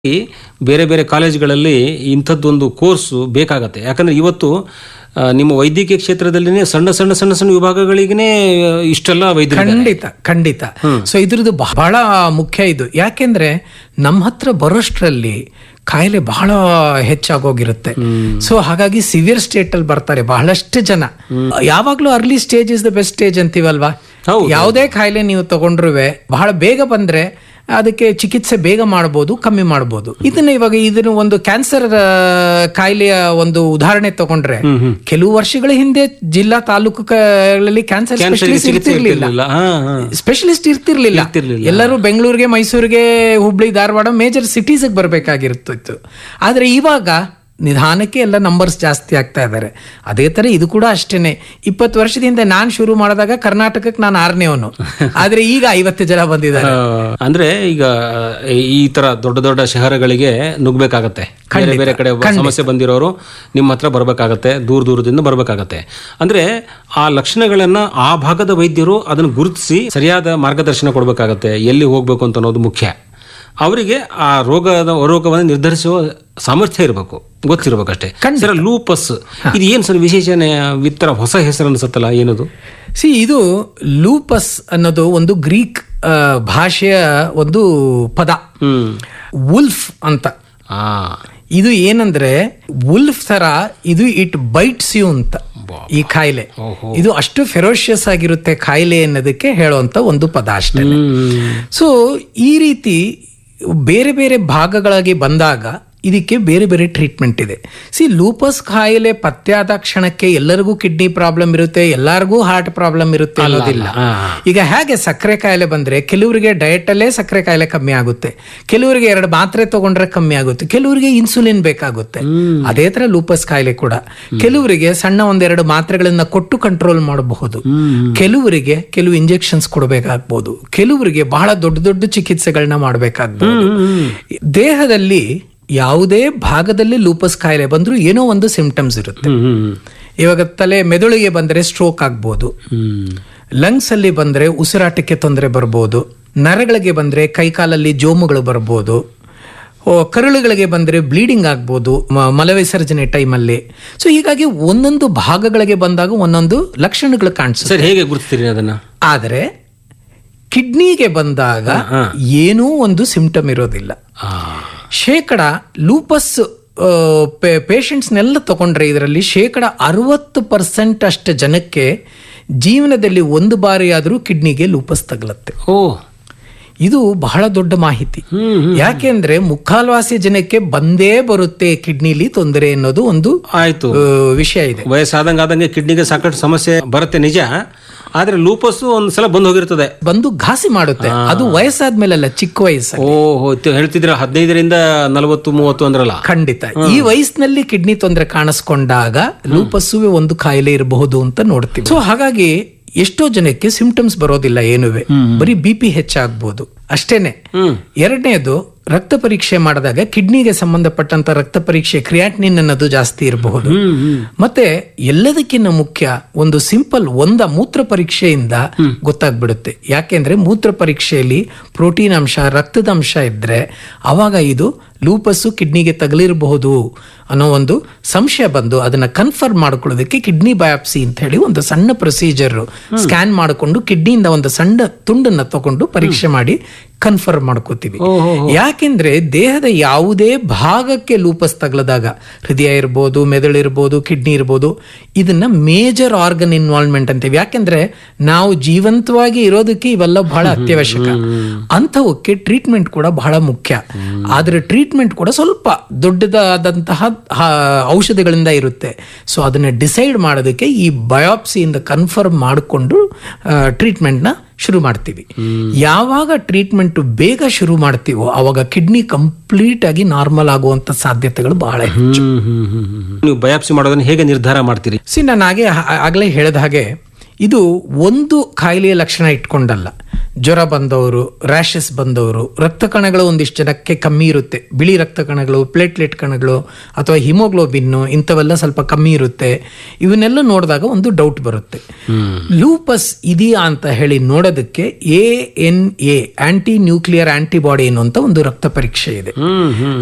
ಈ ಬೇರೆ ಬೇರೆ ಕಾಲೇಜುಗಳಲ್ಲಿ ಇಂಥದ್ದೊಂದು ಕೋರ್ಸು ಬೇಕಾಗತ್ತೆ ಯಾಕಂದ್ರೆ ಇವತ್ತು ಆ, ನಿಮ್ಮ ವೈದ್ಯಕೀಯ ಕ್ಷೇತ್ರದಲ್ಲಿನೇ ಸಣ್ಣ ಸಣ್ಣ ಸಣ್ಣ ಸಣ್ಣ ವಿಭಾಗಗಳಿಗೇ ಇಷ್ಟೆಲ್ಲ ವೈದ್ಯರು ಖಂಡಿತ ಖಂಡಿತ ಸೊ ಇದ್ರದ್ದು ಬಹಳ ಮುಖ್ಯ ಇದು ಯಾಕೆಂದ್ರೆ ನಮ್ಮ ಹತ್ರ ಬರೋಷ್ಟ್ರಲ್ಲಿ ಕಾಯಿಲೆ ಬಹಳ ಹೆಚ್ಚಾಗೋಗಿರುತ್ತೆ ಸೊ ಹಾಗಾಗಿ ಸಿವಿಯರ್ ಸ್ಟೇಟ್ ಅಲ್ಲಿ ಬರ್ತಾರೆ ಬಹಳಷ್ಟು ಜನ ಯಾವಾಗ್ಲೂ early stage is the best stage ಅಂತೀವಲ್ವಾ ಹೌದು. ಯಾವುದೇ ಕಾಯಿಲೆ ನೀವು ತಗೊಂಡ್ರುವೆ ಬಹಳ ಬೇಗ ಬಂದ್ರೆ ಅದಕ್ಕೆ ಚಿಕಿತ್ಸೆ ಬೇಗ ಮಾಡಬಹುದು ಕಮ್ಮಿ ಮಾಡಬಹುದು ಇದನ್ನ ಇವಾಗ ಇದನ್ನ ಒಂದು ಕ್ಯಾನ್ಸರ್ ಕಾಯಿಲೆಯ ಒಂದು ಉದಾಹರಣೆ ತಗೊಂಡ್ರೆ ಕೆಲವು ವರ್ಷಗಳ ಹಿಂದೆ ಜಿಲ್ಲಾ ತಾಲೂಕುಗಳಲ್ಲಿ ಕ್ಯಾನ್ಸರ್ ಸ್ಪೆಷಲಿಸ್ಟ್ ಇರ್ತಿರ್ಲಿಲ್ಲ ಇರ್ಲಿಲ್ಲ. ಹಾ, ಹಾ. ಸ್ಪೆಷಲಿಸ್ಟ್ ಇರ್ತಿರ್ಲಿಲ್ಲ ಇರ್ತಿರ್ಲಿಲ್ಲ. ಎಲ್ಲರೂ ಬೆಂಗಳೂರಿಗೆ ಮೈಸೂರಿಗೆ ಹುಬ್ಳಿ ಧಾರವಾಡ ಮೇಜರ್ ಸಿಟೀಸ್ ಬರ್ಬೇಕಾಗಿರ್ತಿತ್ತು ಆದ್ರೆ ಇವಾಗ ನಿಧಾನಕ್ಕೆ ಎಲ್ಲ ನಂಬರ್ಸ್ ಜಾಸ್ತಿ ಆಗ್ತಾ ಇದ್ದಾರೆ ಅದೇ ತರ ಇದು ಕೂಡ ಅಷ್ಟೇನೆ ಇಪ್ಪತ್ತು ವರ್ಷದಿಂದ ನಾನ್ ಶುರು ಮಾಡಿದಾಗ ಕರ್ನಾಟಕಕ್ಕೆ ನಾನು ಆರನೇವನು ಆದ್ರೆ ಈಗ ಐವತ್ತು ಜನ ಬಂದಿದ್ದಾರೆ ಆ, ಅಂದ್ರೆ ಈಗ ಈ ತರ ದೊಡ್ಡ ದೊಡ್ಡ ಶಹರಗಳಿಗೆ ನುಗ್ಬೇಕಾಗತ್ತೆ ಬೇರೆ ಬೇರೆ ಕಡೆ ಸಮಸ್ಯೆ ಬಂದಿರೋರು ನಿಮ್ಮ ಹತ್ರ ಬರ್ಬೇಕಾಗತ್ತೆ ದೂರ ದೂರದಿಂದ ಬರ್ಬೇಕಾಗತ್ತೆ ಅಂದ್ರೆ ಆ ಲಕ್ಷಣಗಳನ್ನ ಆ ಭಾಗದ ವೈದ್ಯರು ಅದನ್ನು ಗುರುತಿಸಿ ಸರಿಯಾದ ಮಾರ್ಗದರ್ಶನ ಕೊಡ್ಬೇಕಾಗತ್ತೆ ಎಲ್ಲಿ ಹೋಗ್ಬೇಕು ಅಂತ ಅನ್ನೋದು ಮುಖ್ಯ ಅವರಿಗೆ ಆ ರೋಗದ ರೋಗವನ್ನು ನಿರ್ಧರಿಸುವ ಸಾಮರ್ಥ್ಯ ಇರಬೇಕು ಗೊತ್ತಿರ್ಬೇಕಷ್ಟೇ ಸರ್ ಲೂಪಸ್ ಇದು ಏನ್ ಸರ್ ವಿಶೇಷಣೆ ವಿತ್ತರ ಹೊಸ ಹೆಸರು ಅನ್ಸುತ್ತಲ್ಲ ಏನದು ಸಿ ಇದು ಲೂಪಸ್ ಅನ್ನೋದು ಒಂದು ಗ್ರೀಕ್ ಆ, ಭಾಷೆಯ ಒಂದು ಪದ ಹ್ಮ್ ವುಲ್ಫ್ ಅಂತ ಆ ಇದು ಏನಂದ್ರೆ ವುಲ್ಫ್ ತರ ಇದು ಇಟ್ ಬೈಟ್ಸ್ ಯು ಅಂತ ಈ ಕಾಯಿಲೆ ಇದು ಅಷ್ಟು ಫೆರೋಷಿಯಸ್ ಆಗಿರುತ್ತೆ ಕಾಯಿಲೆ ಅನ್ನೋದಕ್ಕೆ ಹೇಳುವಂತ ಒಂದು ಪದ ಅಷ್ಟೇ ಸೊ ಈ ರೀತಿ ಬೇರೆ ಬೇರೆ ಭಾಗಗಳಾಗಿ ಬಂದಾಗ ಇದಕ್ಕೆ ಬೇರೆ ಬೇರೆ ಟ್ರೀಟ್ಮೆಂಟ್ ಇದೆ ಸಿ ಲೂಪಸ್ ಕಾಯಿಲೆ ಪತ್ತೆ ಆದ ಕ್ಷಣಕ್ಕೆ ಎಲ್ಲರಿಗೂ ಕಿಡ್ನಿ ಪ್ರಾಬ್ಲಮ್ ಇರುತ್ತೆ ಎಲ್ಲರಿಗೂ ಹಾರ್ಟ್ ಪ್ರಾಬ್ಲಮ್ ಇರುತ್ತೆ ಅನ್ನೋದಿಲ್ಲ ಈಗ ಹೇಗೆ ಸಕ್ಕರೆ ಕಾಯಿಲೆ ಬಂದ್ರೆ ಕೆಲವರಿಗೆ ಡಯಟ್ ಅಲ್ಲೇ ಸಕ್ಕರೆ ಕಾಯಿಲೆ ಕಮ್ಮಿ ಆಗುತ್ತೆ ಕೆಲವರಿಗೆ ಎರಡು ಮಾತ್ರೆ ತಗೊಂಡ್ರೆ ಕಮ್ಮಿ ಆಗುತ್ತೆ ಕೆಲವರಿಗೆ ಇನ್ಸುಲಿನ್ ಬೇಕಾಗುತ್ತೆ ಅದೇ ತರ ಲೂಪಸ್ ಕಾಯಿಲೆ ಕೂಡ ಕೆಲವರಿಗೆ ಸಣ್ಣ ಒಂದೆರಡು ಮಾತ್ರೆಗಳನ್ನ ಕೊಟ್ಟು ಕಂಟ್ರೋಲ್ ಮಾಡಬಹುದು ಕೆಲವರಿಗೆ ಕೆಲವು ಇಂಜೆಕ್ಷನ್ಸ್ ಕೊಡಬೇಕಾಗ್ಬೋದು ಕೆಲವರಿಗೆ ಬಹಳ ದೊಡ್ಡ ದೊಡ್ಡ ಚಿಕಿತ್ಸೆಗಳನ್ನ ಮಾಡಬೇಕಾಗ್ಬೋದು ದೇಹದಲ್ಲಿ ಯಾವುದೇ ಭಾಗದಲ್ಲಿ ಲೂಪಸ್ ಕಾಯಿಲೆ ಬಂದ್ರೂ ಏನೋ ಒಂದು ಸಿಂಪ್ಟಮ್ಸ್ ಇರುತ್ತೆ ಹ್ಮ್ ಹ್ಮ್ ಇವಾಗ ತಲೆ ಮೆದುಳಿಗೆ ಬಂದ್ರೆ ಸ್ಟ್ರೋಕ್ ಆಗ್ಬೋದು ಹ್ಮ್ ಲಂಗ್ಸ್ ಅಲ್ಲಿ ಬಂದ್ರೆ ಉಸಿರಾಟಕ್ಕೆ ತೊಂದರೆ ಬರ್ಬೋದು ನರಗಳಿಗೆ ಬಂದ್ರೆ ಕೈಕಾಲಲ್ಲಿ ಜೋಮುಗಳು ಬರ್ಬೋದು ಓ, ಕರುಳುಗಳಿಗೆ ಬಂದ್ರೆ ಬ್ಲೀಡಿಂಗ್ ಆಗ್ಬೋದು ಮ- ಮಲವಿಸರ್ಜನೆ ಟೈಮಲ್ಲಿ ಸೊ ಹೀಗಾಗಿ ಒಂದೊಂದು ಭಾಗಗಳಿಗೆ ಬಂದಾಗ ಒಂದೊಂದು ಲಕ್ಷಣಗಳು ಕಾಣಿಸುತ್ತೆ ಸರ್ ಹೇಗೆ ಗುರುತಿಸ್ತೀರಿ ಅದನ್ನ ಆದರೆ ಕಿಡ್ನಿಗೆ ಬಂದಾಗ ಏನೂ ಒಂದು ಸಿಂಪ್ಟಮ್ ಇರೋದಿಲ್ಲ ಶೇಕಡ ಲೂಪಸ್ ಪೇಷಂಟ್ಸ್ನೆಲ್ಲ ತಗೊಂಡ್ರೆ ಇದರಲ್ಲಿ ಶೇಕಡ ಅರವತ್ತು ಪರ್ಸೆಂಟ್ ಅಷ್ಟು ಜನಕ್ಕೆ ಜೀವನದಲ್ಲಿ ಒಂದು ಬಾರಿ ಆದರೂ ಕಿಡ್ನಿಗೆ ಲೂಪಸ್ ತಗಲತ್ತೆ ಓ ಇದು ಬಹಳ ದೊಡ್ಡ ಮಾಹಿತಿ ಯಾಕೆಂದ್ರೆ ಮುಕ್ಕಾಲ್ವಾಸಿ ಜನಕ್ಕೆ ಬಂದೇ ಬರುತ್ತೆ ಕಿಡ್ನಿಲಿ ತೊಂದರೆ ಅನ್ನೋದು ಒಂದು ಆಯ್ತು ಆ, ವಿಷಯ ಇದೆ ವಯಸ್ಸಾದಂಗ ಆದಂಗೆ ಕಿಡ್ನಿಗೆ ಸಾಕಷ್ಟು ಸಮಸ್ಯೆ ಬರುತ್ತೆ ನಿಜ ಆದ್ರೆ ಲೂಪಸ್ ಒಂದ್ಸಲ ಬಂದ್ ಹೋಗಿರ್ತದೆ ಬಂದು ಘಾಸಿ ಮಾಡುತ್ತೆ ಅದು ವಯಸ್ಸಾದ್ಮೇಲಲ್ಲ ಚಿಕ್ಕ ವಯಸ್ಸು ಓ ಹೇಳ್ತಿದ್ರ ಹದಿನೈದರಿಂದ ನಲವತ್ತು ಮೂವತ್ತು ಅಂದ್ರಲ್ಲ ಖಂಡಿತ ಈ ವಯಸ್ಸಿನಲ್ಲಿ ಕಿಡ್ನಿ ತೊಂದರೆ ಕಾಣಿಸ್ಕೊಂಡಾಗ ಲೂಪಸ್ಸುವೆ ಒಂದು ಕಾಯಿಲೆ ಇರಬಹುದು ಅಂತ ನೋಡ್ತೀವಿ ಸೊ ಹಾಗಾಗಿ ಎಷ್ಟೋ ಜನಕ್ಕೆ ಸಿಂಪ್ಟಮ್ಸ್ ಬರೋದಿಲ್ಲ ಏನುವೆ ಬರೀ ಬಿ ಪಿ ಹೆಚ್ಚಾಗ್ಬೋದು ಅಷ್ಟೇನೆ ಎರಡನೇದು ರಕ್ತ ಪರೀಕ್ಷೆ ಮಾಡಿದಾಗ ಕಿಡ್ನಿಗೆ ಸಂಬಂಧಪಟ್ಟಂತ ರಕ್ತ ಪರೀಕ್ಷೆ ಕ್ರಿಯಾಟ್ನಿನ್ ಅನ್ನೋದು ಜಾಸ್ತಿ ಇರಬಹುದು ಮತ್ತೆ ಎಲ್ಲದಕ್ಕಿಂತ ಮುಖ್ಯ ಒಂದು ಸಿಂಪಲ್ ಒಂದ ಮೂತ್ರ ಪರೀಕ್ಷೆಯಿಂದ ಗೊತ್ತಾಗ್ಬಿಡುತ್ತೆ ಯಾಕೆಂದ್ರೆ ಮೂತ್ರ ಪರೀಕ್ಷೆಯಲ್ಲಿ ಪ್ರೋಟೀನ್ ಅಂಶ ರಕ್ತದ ಅಂಶ ಇದ್ರೆ ಅವಾಗ ಇದು ಲೂಪಸ್ಸು ಕಿಡ್ನಿಗೆ ತಗಲಿರಬಹುದು ಅನ್ನೋ ಒಂದು ಸಂಶಯ ಬಂದು ಅದನ್ನ ಕನ್ಫರ್ಮ್ ಮಾಡ್ಕೊಳ್ಳೋದಕ್ಕೆ ಕಿಡ್ನಿ ಬಯಾಪ್ಸಿ ಅಂತ ಹೇಳಿ ಒಂದು ಸಣ್ಣ ಪ್ರೊಸೀಜರ್ ಸ್ಕ್ಯಾನ್ ಮಾಡಿಕೊಂಡು ಕಿಡ್ನಿಯಿಂದ ಒಂದು ಸಣ್ಣ ತುಂಡನ್ನ ತಗೊಂಡು ಪರೀಕ್ಷೆ ಮಾಡಿ ಕನ್ಫರ್ಮ್ ಮಾಡ್ಕೋತೀವಿ ಯಾಕೆಂದ್ರೆ ದೇಹದ ಯಾವುದೇ ಭಾಗಕ್ಕೆ ಲೂಪಸ್ ತಗಲದಾಗ ಹೃದಯ ಇರ್ಬೋದು ಮೆದುಳು ಇರ್ಬೋದು ಕಿಡ್ನಿ ಇರ್ಬೋದು ಇದನ್ನ ಮೇಜರ್ ಆರ್ಗನ್ ಇನ್ವಾಲ್ವ್ಮೆಂಟ್ ಅಂತೀವಿ ಯಾಕೆಂದ್ರೆ ನಾವು ಜೀವಂತವಾಗಿ ಇರೋದಕ್ಕೆ ಇವೆಲ್ಲ ಬಹಳ ಅತ್ಯವಶ್ಯಕ ಅಂಥವಕ್ಕೆ ಟ್ರೀಟ್ಮೆಂಟ್ ಕೂಡ ಬಹಳ ಮುಖ್ಯ ಆದ್ರೆ ಟ್ರೀಟ್ಮೆಂಟ್ ಕೂಡ ಸ್ವಲ್ಪ ದೊಡ್ಡದಾದಂತಹ ಆ, ಔಷಧಿಗಳಿಂದ ಇರುತ್ತೆ ಸೊ ಅದನ್ನ ಡಿಸೈಡ್ ಮಾಡೋದಕ್ಕೆ ಈ ಬಯಾಪ್ಸಿಯಿಂದ ಕನ್ಫರ್ಮ್ ಮಾಡಿಕೊಂಡು ಟ್ರೀಟ್ಮೆಂಟ್ನ ಶುರು ಮಾಡ್ತೀವಿ ಯಾವಾಗ ಟ್ರೀಟ್ಮೆಂಟ್ ಬೇಗ ಶುರು ಮಾಡ್ತೀವೋ ಅವಾಗ ಕಿಡ್ನಿ ಕಂಪ್ಲೀಟ್ ಆಗಿ ನಾರ್ಮಲ್ ಆಗುವಂತ ಸಾಧ್ಯತೆಗಳು ಬಹಳ ಹೆಚ್ಚು ನೀವು ಬಯಾಪ್ಸಿ ಮಾಡೋದನ್ನ ಹೇಗೆ ನಿರ್ಧಾರ ಮಾಡ್ತೀರಿ ಸಿ ನಾನು ಹಾಗೆ ಆಗಲೇ ಹೇಳಿದ ಹಾಗೆ ಇದು ಒಂದು ಕಾಯಿಲೆಯ ಲಕ್ಷಣ ಇಟ್ಕೊಂಡಲ್ಲ ಜ್ವರ ಬಂದವರು ರ್ಯಾಷಸ್ ಬಂದವರು ರಕ್ತ ಕಣಗಳು ಒಂದಿಷ್ಟು ಜನಕ್ಕೆ ಕಮ್ಮಿ ಇರುತ್ತೆ ಬಿಳಿ ರಕ್ತ ಕಣಗಳು ಪ್ಲೇಟ್ಲೆಟ್ ಕಣಗಳು ಅಥವಾ ಹಿಮೋಗ್ಲೋಬಿನ್ನು ಇಂಥವೆಲ್ಲ ಸ್ವಲ್ಪ ಕಮ್ಮಿ ಇರುತ್ತೆ ಇವನ್ನೆಲ್ಲ ನೋಡಿದಾಗ ಒಂದು ಡೌಟ್ ಬರುತ್ತೆ ಲೂಪಸ್ ಇದೆಯಾ ಅಂತ ಹೇಳಿ ನೋಡೋದಕ್ಕೆ A N A anti nuclear antibody ಅನ್ನುವಂಥ ಒಂದು ರಕ್ತ ಪರೀಕ್ಷೆ ಇದೆ ಹ್ಮ್ ಹ್ಮ್